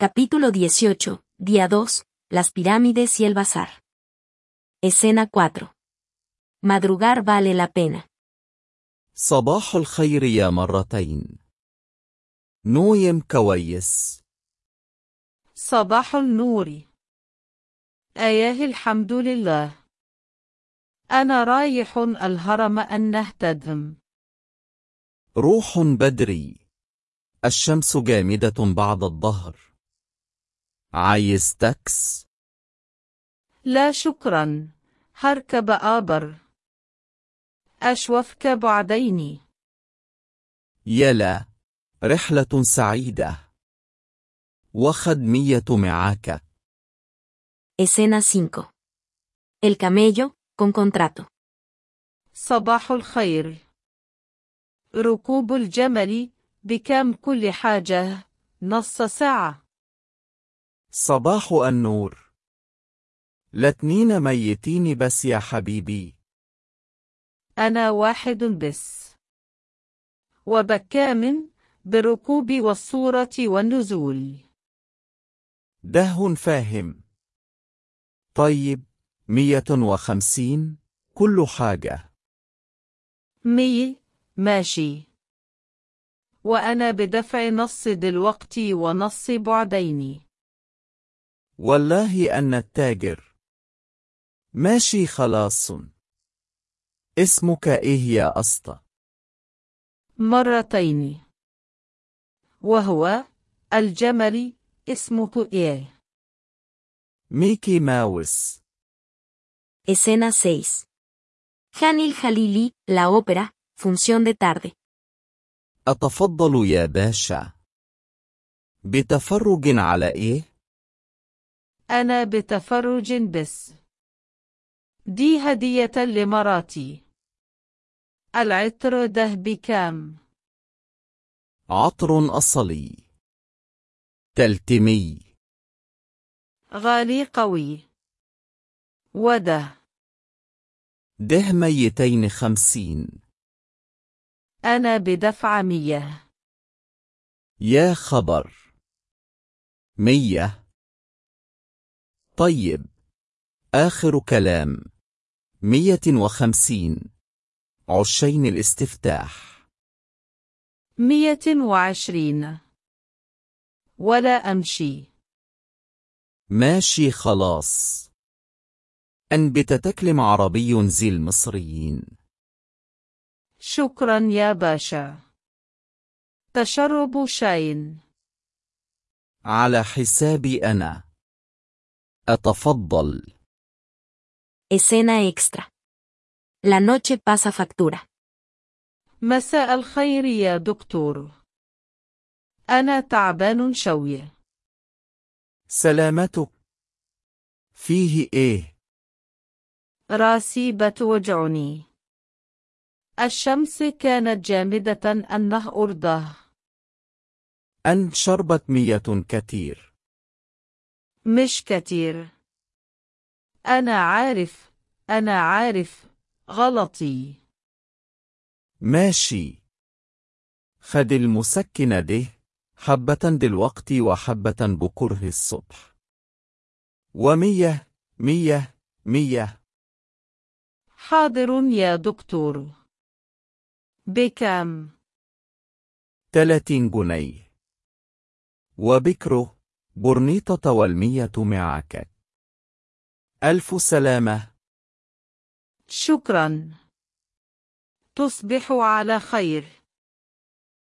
Capítulo 18, día 2, las pirámides y el bazar. Escena 4. Madrugar vale la pena. صباح الخير يا مرتين نويم كويس صباح النور أياه الحمد لله أنا رايح الهرم أن نهتدم روح بدري الشمس جامدة بعد الظهر عايز تاكس لا شكرا هركب آبر أشوفك بعدين يلا رحلة سعيدة وخدمية معاك Escena 5. El camello, con contrato. صباح الخير ركوب الجمل بكم كل حاجة نص ساعة صباح النور لاتنين ميتين بس يا حبيبي أنا واحد بس وبكام بركوب والصورة والنزول ده فاهم طيب مية وخمسين كل حاجة مي ماشي وأنا بدفع نص دلوقت ونص بعدين والله أن التاجر ماشي خلاص اسمك إيه يا أسطى مرتين وهو الجمل اسمه إيه ميكي ماوس Escena 6. Hanil Jalili, la ópera, función de tarde. أتفضل يا باشا بتفرج على إيه؟ أنا بتفرج بس دي هدية لمراتي العطر ده بكام عطر أصلي تلتمي غالي قوي وده ده ميتين خمسين أنا بدفع مية يا خبر مية طيب آخر كلام مية وخمسين عشين الاستفتاح مية وعشرين ولا أمشي ماشي خلاص أن بتتكلم عربي زي المصريين شكرا يا باشا تشرب شاي على حسابي أنا أتفضل Escena extra. La noche pasa factura. مساء الخير يا دكتور أنا تعبان شوي سلامتك فيه إيه؟ راسي بتوجعني الشمس كانت جامدة أنه أرضه أن شربت مية كتير مش كتير أنا عارف أنا عارف غلطي ماشي خد المسكنة دي حبة دلوقتي وحبة بكره الصبح ومية مية مية حاضر يا دكتور بكم تلاتين جنيه وبكره برنيطة والمية معك ألف سلامة شكرا تصبح على خير